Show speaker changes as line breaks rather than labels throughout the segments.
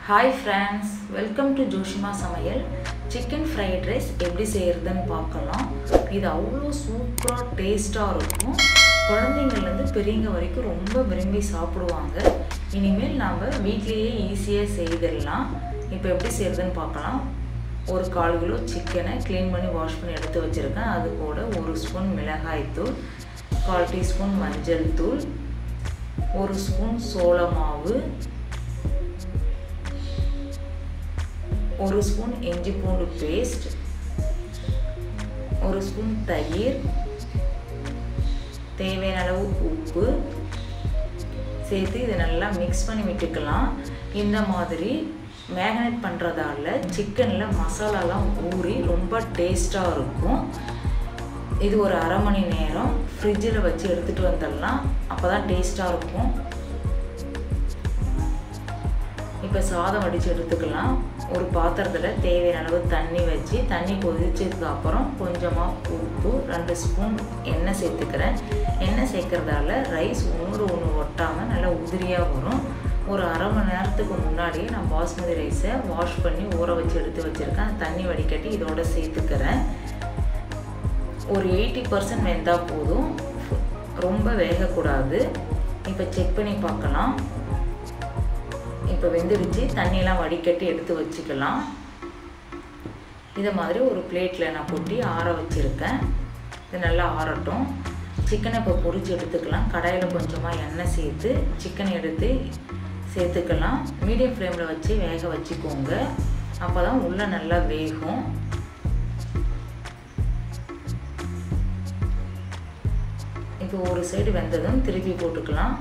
hi friends welcome to ஜோஷிமா சமையல் chicken fried rice எப்படி செய்கிறதுன்னு பார்க்கலாம் இது அவ்வளோ சூப்பராக டேஸ்ட்டாக இருக்கும் குழந்தைங்கள்லேருந்து பெரியவங்க வரைக்கும் ரொம்ப விரும்பி சாப்பிடுவாங்க இனிமேல் நாம் வீட்லேயே ஈஸியாக செய்திடலாம் இப்போ எப்படி செய்கிறதுன்னு பார்க்கலாம் ஒரு கால் கிலோ சிக்கனை க்ளீன் பண்ணி வாஷ் பண்ணி எடுத்து வச்சுருக்கேன் அது கூட ஒரு ஸ்பூன் மிளகாய்த்தூள் கால் டீஸ்பூன் மஞ்சள் தூள் ஒரு ஸ்பூன் சோள மாவு ஒரு ஸ்பூன் இஞ்சி பூண்டு பேஸ்ட் ஒரு ஸ்பூன் தயிர் தேவையான அளவு உப்பு சேர்த்து இதை நல்லா மிக்ஸ் பண்ணி விட்டுக்கலாம் இந்த மாதிரி மேக்னேட் பண்ணுறதால சிக்கனில் மசாலாலாம் ஊறி ரொம்ப டேஸ்ட்டாக இருக்கும் இது ஒரு அரை மணி நேரம் ஃப்ரிட்ஜில் வச்சு எடுத்துகிட்டு வந்துடலாம் அப்போ தான் டேஸ்ட்டாக இருக்கும் இப்போ சாதம் வடித்து எடுத்துக்கலாம் ஒரு பாத்திரத்தில் தேவையான அளவு தண்ணி வச்சு தண்ணி கொதிச்சதுக்கு அப்புறம் கொஞ்சமாக உப்பு ரெண்டு ஸ்பூன் எண்ணெய் சேர்த்துக்கிறேன் எண்ணெய் சேர்க்கறதால ரைஸ் ஒன்று ஒன்று ஒட்டாமல் நல்லா உதிரியாக வரும் ஒரு அரை மணி நேரத்துக்கு முன்னாடியே நான் பாஸ்மதி ரைஸை வாஷ் பண்ணி ஊற வச்சு எடுத்து வச்சுருக்கேன் தண்ணி வடிகட்டி இதோட சேர்த்துக்கிறேன் ஒரு எயிட்டி பர்சன்ட் வெந்தால் போதும் ரொம்ப வேகக்கூடாது இப்போ செக் பண்ணி பார்க்கலாம் இப்போ வெந்துடுச்சு தண்ணியெல்லாம் வடிகட்டி எடுத்து வச்சுக்கலாம் இதை மாதிரி ஒரு பிளேட்டில் நான் கொட்டி ஆற வச்சுருக்கேன் இது நல்லா ஆறட்டும் சிக்கனை இப்போ பொரிச்சு எடுத்துக்கலாம் கடாயில் கொஞ்சமாக எண்ணெய் சேர்த்து சிக்கனை எடுத்து சேர்த்துக்கலாம் மீடியம் ஃப்ளேமில் வச்சு வேக வச்சுக்கோங்க அப்போ தான் உள்ளே நல்லா வேகும் இப்போ ஒரு சைடு வெந்ததும் திருப்பி போட்டுக்கலாம்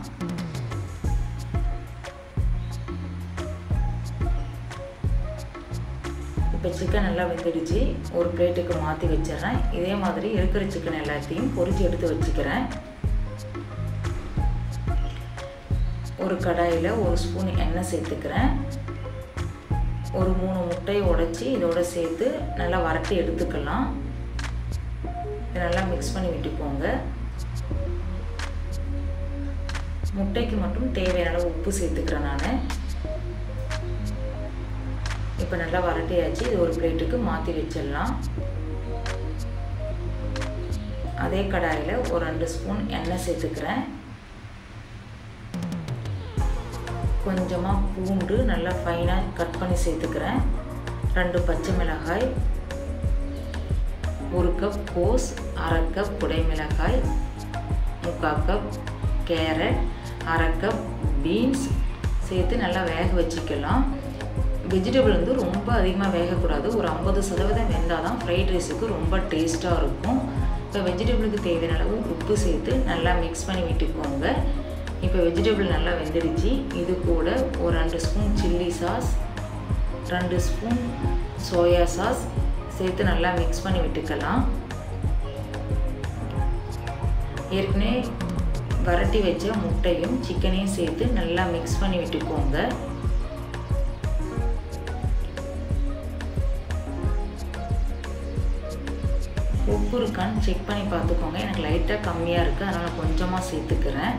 இப்போ சிக்கன் நல்லா வெந்துடுச்சு ஒரு பிளேட்டுக்கு மாற்றி வச்சிடறேன் இதே மாதிரி இருக்கிற சிக்கன் எல்லாத்தையும் பொரிச்சு எடுத்து வச்சுக்கிறேன் ஒரு கடாயில் ஒரு ஸ்பூன் எண்ணெய் சேர்த்துக்கிறேன் ஒரு மூணு முட்டையை உடைச்சி இதோட சேர்த்து நல்லா வரட்டி எடுத்துக்கலாம் நல்லா மிக்ஸ் பண்ணி விட்டுக்கோங்க முட்டைக்கு மட்டும் தேவையான அளவு உப்பு சேர்த்துக்கிறேன் நான் இப்போ நல்லா வரட்டியாச்சு இது ஒரு பிளேட்டுக்கு மாற்றி வச்சிடலாம் அதே கடாயில் ஒரு ரெண்டு ஸ்பூன் எண்ணெய் சேர்த்துக்கிறேன் கொஞ்சமாக பூண்டு நல்லா ஃபைனாக கட் பண்ணி சேர்த்துக்கிறேன் ரெண்டு பச்சை மிளகாய் ஒரு கப் கோஸ் அரை கப் குடை மிளகாய் முக்கால் கப் கேரட் அரை கப் பீன்ஸ் சேர்த்து நல்லா வேக வச்சுக்கலாம் வெஜிடபிள் வந்து ரொம்ப அதிகமாக வேகக்கூடாது ஒரு ஐம்பது சதவீதம் வெந்தால் தான் ஃப்ரைட் ரைஸுக்கு ரொம்ப டேஸ்ட்டாக இருக்கும் இப்போ வெஜிடபிளுக்கு தேவையான அளவு உப்பு சேர்த்து நல்லா மிக்ஸ் பண்ணி விட்டுக்கோங்க இப்போ வெஜிடபிள் நல்லா வெந்துடுச்சு இது கூட ஒரு ரெண்டு ஸ்பூன் சில்லி சாஸ் ரெண்டு ஸ்பூன் சோயா சாஸ் சேர்த்து நல்லா மிக்ஸ் பண்ணி விட்டுக்கலாம் ஏற்கனவே வரட்டி வச்ச முட்டையும் சிக்கனையும் சேர்த்து நல்லா மிக்ஸ் பண்ணி விட்டுக்கோங்க உப்பு இருக்கான்னு செக் பண்ணி பார்த்துக்கோங்க எனக்கு லைட்டாக கம்மியாக இருக்குது அதனால் கொஞ்சமாக சேர்த்துக்கிறேன்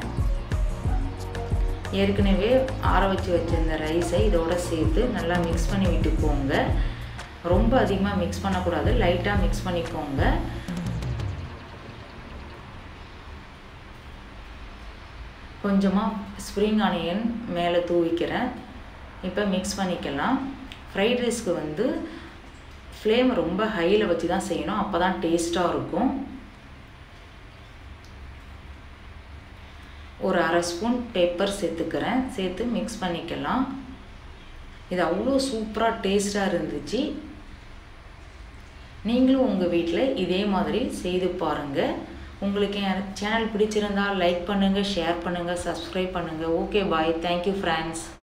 ஏற்கனவே ஆற வச்சு வச்சுருந்த ரைஸை இதோட சேர்த்து நல்லா மிக்ஸ் பண்ணி விட்டுக்கோங்க ரொம்ப அதிகமாக மிக்ஸ் பண்ணக்கூடாது லைட்டாக மிக்ஸ் பண்ணிக்கோங்க கொஞ்சமாக ஸ்ப்ரிங் ஆனியன் மேலே தூவிக்கிறேன் இப்போ மிக்ஸ் பண்ணிக்கலாம் ஃப்ரைட் ரைஸ்க்கு வந்து ஃப்ளேம் ரொம்ப ஹையில் வச்சு தான் செய்யணும் அப்போ தான் டேஸ்ட்டாக இருக்கும் ஒரு அரை ஸ்பூன் பெப்பர் சேர்த்துக்கிறேன் சேர்த்து மிக்ஸ் பண்ணிக்கலாம் இது அவ்வளோ சூப்பராக டேஸ்ட்டாக இருந்துச்சு நீங்களும் உங்கள் வீட்டில் இதே மாதிரி செய்து பாருங்கள் உங்களுக்கு என் சேனல் பிடிச்சிருந்தால் லைக் பண்ணுங்கள் ஷேர் பண்ணுங்கள் சப்ஸ்கிரைப் பண்ணுங்கள் ஓகே பாய் தேங்க்யூ ஃப்ரெண்ட்ஸ்